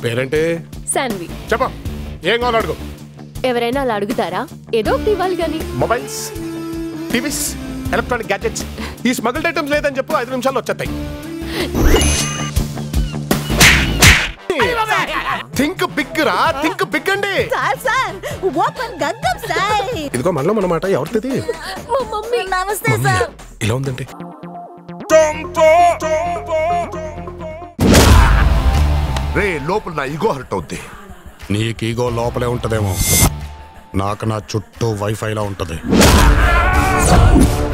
పేరేంటి శాన్వి చెప్ప ఏం కావాలి అడుగు ఎవరైనా అలా అడుగుతారా ఏదో ఒకటి ఇవ్వాలి కానీ మొబైల్స్ టీవీస్ ఎలక్ట్రానిక్ గ్యాడ్జెట్స్ ఈ స్మగుల్డ్ ఐటమ్స్ లేదని చెప్పు ఐదు నిమిషాల్లో వచ్చేస్తాయి థింక్ బిగ్ రా థింక్ బిగ్ అండి సార్ సార్ ఓపెన్ గగ్గం సార్ ఇదిగో మనలో మన మాట ఎవరిది మా మమ్మీ నమస్తే సార్ ఇలా ఉందండి రే లోపల నా ఇగో హర్ట్ అవుద్ది నీకు ఈగో లోపలే ఉంటదేమో నాకు నా చుట్టూ వైఫైలా ఉంటది